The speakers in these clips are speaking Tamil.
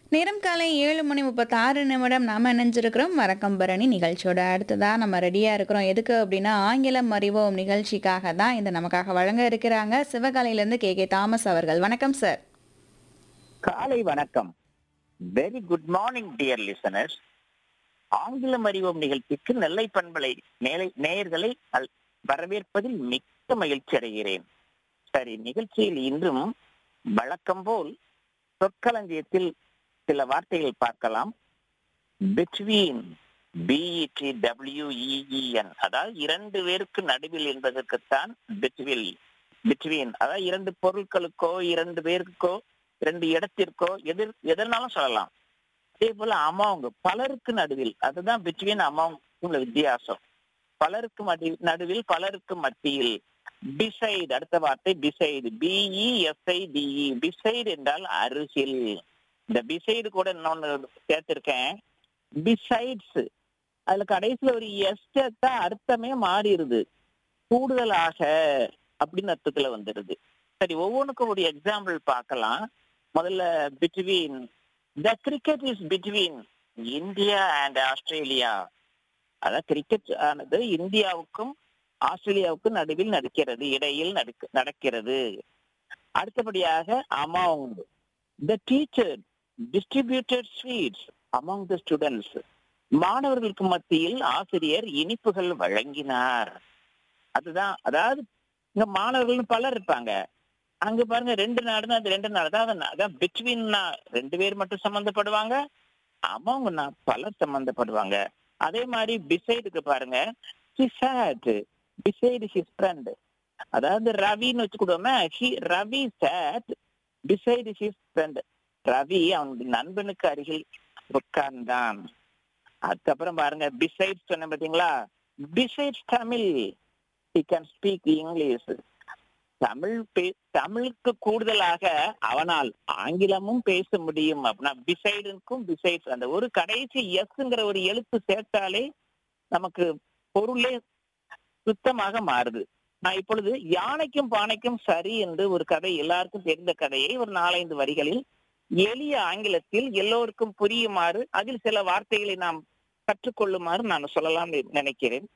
நேரம் காலை ஏழு மணி முப்பத்தாறு நிமிடம் நாம இணைஞ்சிருக்கிறோம் வணக்கம் பரணி நிகழ்ச்சியோட அடுத்ததா நம்ம ரெடியா இருக்கிறோம் எதுக்கு அப்படின்னா ஆங்கிலம் அறிவோம் நிகழ்ச்சிக்காக தான் இந்த நமக்காக வழங்க இருக்கிறாங்க சிவகாலையிலேருந்து கே கே தாமஸ் அவர்கள் வணக்கம் சார் காலை வணக்கம் very good morning dear listeners ஆங்கிலம் அறிவோம் நிகழ்ச்சிக்கு நெல்லை பண்பலை நேலை நேயர்களை அல்- வரவேற்பதில் மிக்க மகிழ்ச்சி அடைகிறேன் சரி நிகழ்ச்சியில் இன்றும் வழக்கம் போல் சொற்களஞ்சியத்தில் சில வார்த்தைகள் பார்க்கலாம் பிட்வீன் பிஇடி டபிள்யூஇஇஎன் அதாவது இரண்டு பேருக்கு நடுவில் என்பதற்குத்தான் பிட்வில் பிட்வீன் அதாவது இரண்டு பொருட்களுக்கோ இரண்டு பேருக்கோ இரண்டு இடத்திற்கோ எதிர் எதனாலும் சொல்லலாம் அதே போல அமாவுங்க பலருக்கு நடுவில் அதுதான் பிட்வீன் அமாவுங்க உள்ள வித்தியாசம் பலருக்கு மடி- நடுவில் பலருக்கு மத்தியில் டிசைடு அடுத்த வார்த்தை டிசைடு பிஇஎஸ்ஐடிஇ டிசைடு என்றால் அருகில் இந்த பிசைடு கூட இன்னொன்னு சேர்த்திருக்கேன் பிசைட்ஸ் அதுல கடைசியில ஒரு எஸ் சேர்த்தா அர்த்தமே மாறிடுது கூடுதலாக அப்படின்னு அர்த்தத்துல வந்துடுது சரி ஒவ்வொன்றுக்கும் ஒரு எக்ஸாம்பிள் பார்க்கலாம் முதல்ல between the cricket is between India and Australia அதான் கிரிக்கெட் ஆனது இந்தியாவுக்கும் ஆஸ்திரேலியாவுக்கும் நடுவில் நடக்கிறது இடையில் நடக்க- நடக்கிறது அடுத்தபடியாக among the teacher distributed sweets among the students மாணவர்களுக்கு மத்தியில் ஆசிரியர் இனிப்புகள் வழங்கினார் அதுதான் அதாவது இங்க மாணவர்கள் பலர் இருப்பாங்க அங்க பாருங்க ரெண்டு நாடுனா அது ரெண்டு நாடு தான் அதான் அதான் பிட்வீன்னா ரெண்டு பேர் மட்டும் சம்பந்தப்படுவாங்க அவங்கன்னா பலர் சம்பந்தப்படுவாங்க அதே மாதிரி பிசைடுக்கு பாருங்க ஹிசாட் பிசைடு ஹிஸ் ஃப்ரெண்ட் அதாவது ரவின்னு வச்சுக்கிட்டோமே he Ravi sat beside his friend Ravi அவனுடைய நண்பனுக்கு அருகில் உட்கார்ந்தான் அதுக்கப்புறம் பாருங்க பிசைட்ஸ் சொன்ன பாத்தீங்களா besides Tamil he can speak English Tamil பே- தமிழுக்கு கூடுதலாக அவனால் ஆங்கிலமும் பேச முடியும் அப்படின்னா பிசைடுக்கும் பிசைட்ஸ் அந்த ஒரு கடைசி எஸ்ங்கிற ஒரு எழுத்து சேர்த்தாலே நமக்கு பொருளே சுத்தமாக மாறுது நான் இப்பொழுது யானைக்கும் பானைக்கும் சரி என்று ஒரு கதை எல்லாருக்கும் தெரிந்த கதையை ஒரு நாலைந்து வரிகளில் எளிய ஆங்கிலத்தில் எல்லோருக்கும் புரியுமாறு அதில் சில வார்த்தைகளை நாம் கற்றுக்கொள்ளுமாறு நான் சொல்லலாம் நினைக்கிறேன்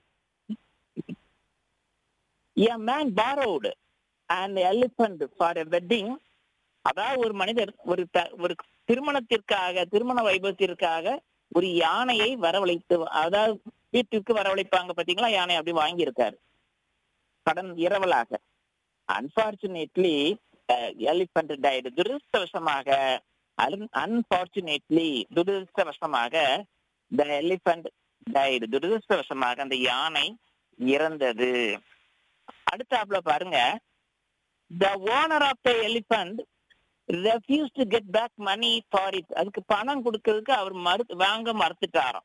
A man borrowed an elephant for a wedding அதாவது ஒரு மனிதர் ஒரு த- ஒரு திருமணத்திற்காக திருமண வைபவத்திற்காக ஒரு யானையை வரவழைத்து அதாவது வீட்டிற்கு வரவழைப்பாங்க பாத்தீங்களா யானை அப்படி வாங்கியிருக்காரு கடன் இரவலாக அன்பார்ச்சுனேட்லி எலிபண்ட் டைடு துரதிருஷ்டவசமாக அன்பார்ச்சுனேட்லி துரதிருஷ்டவசமாக த எலிபண்ட் டைடு துரதிருஷ்டவசமாக அந்த யானை இறந்தது அடுத்தாப்புல பாருங்க the owner of the elephant refuse to get back money for it அதுக்கு பணம் கொடுக்கறதுக்கு அவர் மறு வாங்க மறுத்துட்டாராம்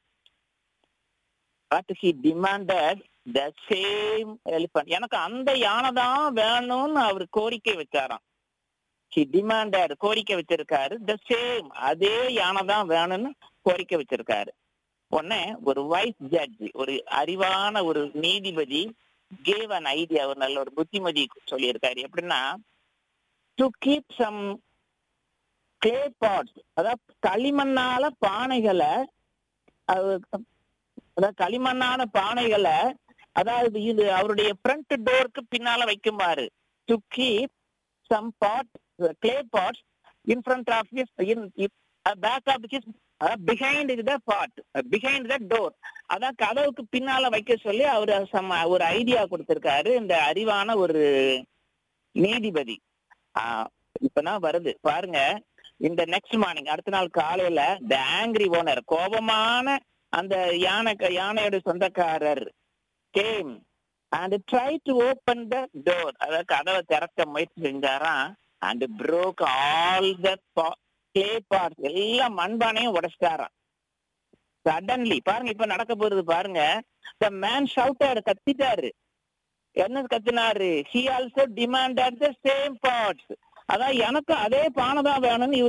but he demanded the same elephant எனக்கு அந்த யானை தான் வேணும்னு அவர் கோரிக்கை வச்சாராம் ஹி டிமாண்டட் கோரிக்கை வச்சிருக்காரு த சேம் அதே யானை தான் வேணும்னு கோரிக்கை வச்சிருக்காரு உடனே ஒரு வைஸ் ஜட்ஜ் ஒரு அறிவான ஒரு நீதிபதி கேவ் அன் ஐடியா ஒரு நல்ல ஒரு புத்திமதி சொல்லியிருக்காரு எப்படின்னா to keep some clay pots அதாவது களிமண்ணால பானைகளை அது- அதாவது களிமண்ணான பானைகளை அதாவது இது அவருடைய ஃப்ரண்ட் டோருக்கு பின்னால வைக்குமாறு to keep some pot clay pots in front of his in back of his behind the pot behind the door அதான் கதவுக்கு பின்னால வைக்க சொல்லி அவர் சம ஒரு ஐடியா கொடுத்திருக்காரு இந்த அறிவான ஒரு நீதிபதி ஆஹ் இப்பதான் வருது பாருங்க இந்த நெக்ஸ்ட் மார்னிங் அடுத்த நாள் காலையில த ஆங்கிரி ஓனர் கோபமான அந்த யானை யானையோட சொந்தக்காரர் came and try to open the door அதாவது கதவை திறக்க முயற்சி செஞ்சாராம் and broke all the clay parts எல்லா மண்பானையும் உடைச்சிட்டாராம் சடன்லி பாருங்க இப்ப நடக்க போறது பாருங்க த மேன் ஷவுட்டர் கத்திட்டாரு என்ன கத்தினாரு he also demanded the same parts அதான் எனக்கு அதே பானை தான் வேணும்னு இவர்